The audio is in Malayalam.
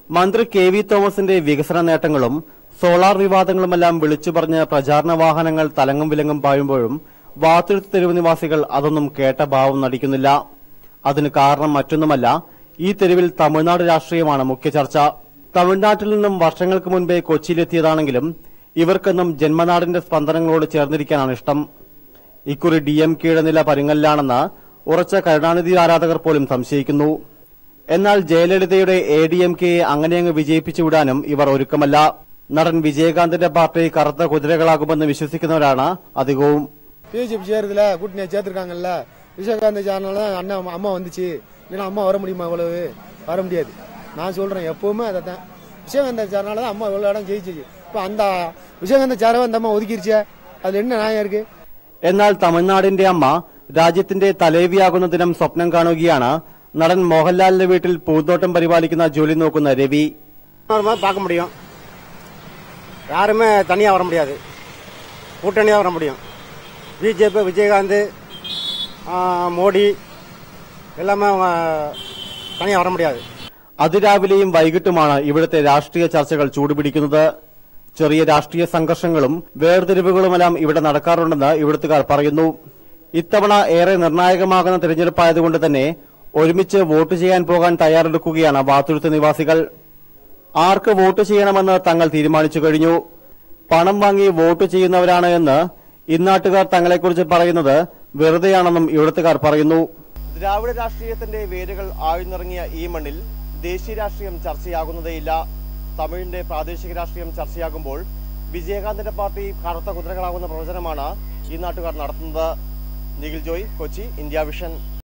മന്ത്രി കെ വി തോമസിന്റെ വികസന നേട്ടങ്ങളും സോളാർ വിവാദങ്ങളുമെല്ലാം വിളിച്ചു പറഞ്ഞ് പ്രചാരണ വാഹനങ്ങൾ തലങ്ങും വിലങ്ങും പായുമ്പോഴും വാത്തുരുത്ത് തെരുവ് നിവാസികൾ അതൊന്നും കേട്ട ഭാവം നടിക്കുന്നില്ല അതിന് കാരണം മറ്റൊന്നുമല്ല ഈ തെരുവിൽ തമിഴ്നാട് രാഷ്ട്രീയമാണ് മുഖ്യ ചർച്ച തമിഴ്നാട്ടിൽ നിന്നും വർഷങ്ങൾക്ക് മുൻപേ കൊച്ചിയിലെത്തിയതാണെങ്കിലും ഇവർക്കെന്നും ജന്മനാടിന്റെ സ്പന്ദനങ്ങളോട് ചേർന്നിരിക്കാനാണ് ഇഷ്ടം ഇക്കുറി ഡി എം കെയുടെ നില പരുങ്ങലിലാണെന്ന് ഉറച്ച കരുണാനിധി ആരാധകർ പോലും സംശയിക്കുന്നു എന്നാൽ ജയലളിതയുടെ എ ഡി എം കെയെ അങ്ങനെയങ്ങ് വിജയിപ്പിച്ചു വിടാനും ഇവർ ഒരുക്കമല്ല നടൻ വിജയകാന്തിന്റെ പാർട്ടി കറുത്ത കുതിരകളാകുമെന്ന് വിശ്വസിക്കുന്നവരാണ് അധികവും பிஜேபி சேருதுல கூட்டணியை சேர்த்துருக்காங்கல்ல விஜயகாந்த் சேனல் தான் அண்ணன் அம்மா வந்துச்சு இல்லைன்னா அம்மா வர முடியுமா இவ்வளவு வர முடியாது நான் சொல்றேன் எப்பவுமே அதை தான் விஜயகாந்த் சேரனால தான் அம்மா இவ்வளவு இடம் ஜெயிச்சிச்சு இப்போ அந்த விஜயகாந்த் சேரவை அந்த அம்மா ஒதுக்கிருச்சே அதுல என்ன நியாயம் இருக்கு എന്നാൽ തമിഴ്നാടിന്റെ അമ്മ രാജ്യത്തിന്റെ തലേവിയാകുന്ന ദിനം സ്വപ്നം കാണുകയാണ് നടൻ മോഹൻലാലിന്റെ വീട്ടിൽ പൂന്തോട്ടം പരിപാലിക്കുന്ന ജോലി നോക്കുന്ന രവി மாதிரி பார்க்க முடியும் யாருமே தனியாக வர முடியாது கூட்டணியாக வர முடியும் பிஜேபி விஜயகாந்த் ஆ, மோடி எல்லாமே அவங்க தனியாக வர முடியாது അതിരാവിലെയും വൈകിട്ടുമാണ് ഇവിടുത്തെ രാഷ്ട്രീയ ചർച്ചകൾ ചൂടുപിടിക്കുന്നത് ചെറിയ രാഷ്ട്രീയ സംഘർഷങ്ങളും വേർതിരിവുകളുമെല്ലാം ഇവിടെ നടക്കാറുണ്ടെന്ന് ഇവിടുത്തുകാർ പറയുന്നു ഇത്തവണ ഏറെ നിർണായകമാകുന്ന തിരഞ്ഞെടുപ്പായതുകൊണ്ട് തന്നെ ഒരുമിച്ച് വോട്ട് ചെയ്യാൻ പോകാൻ തയ്യാറെടുക്കുകയാണ് വാത്തുരുത്ത് നിവാസികൾ ആർക്ക് വോട്ട് ചെയ്യണമെന്ന് തങ്ങൾ തീരുമാനിച്ചു കഴിഞ്ഞു പണം വാങ്ങി വോട്ട് ചെയ്യുന്നവരാണ് എന്ന് ഇന്നാട്ടുകാർ തങ്ങളെക്കുറിച്ച് പറയുന്നത് വെറുതെയാണെന്നും ഇവിടുത്തുകാർ പറയുന്നു ദ്രാവിഡ രാഷ്ട്രീയത്തിന്റെ വേരുകൾ ആഴ്ന്നിറങ്ങിയ ഈ മണ്ണിൽ ദേശീയ രാഷ്ട്രീയം ചർച്ചയാകുന്നതേയില്ല തമിഴിന്റെ പ്രാദേശിക രാഷ്ട്രീയം ചർച്ചയാകുമ്പോൾ വിജയകാന്തിന്റെ പാർട്ടി കറുത്ത കുതിരകളാകുന്ന പ്രവചനമാണ് ഈ നാട്ടുകാർ നടത്തുന്നത് നിഖിൽ ജോയ് കൊച്ചി ഇന്ത്യ വിഷൻ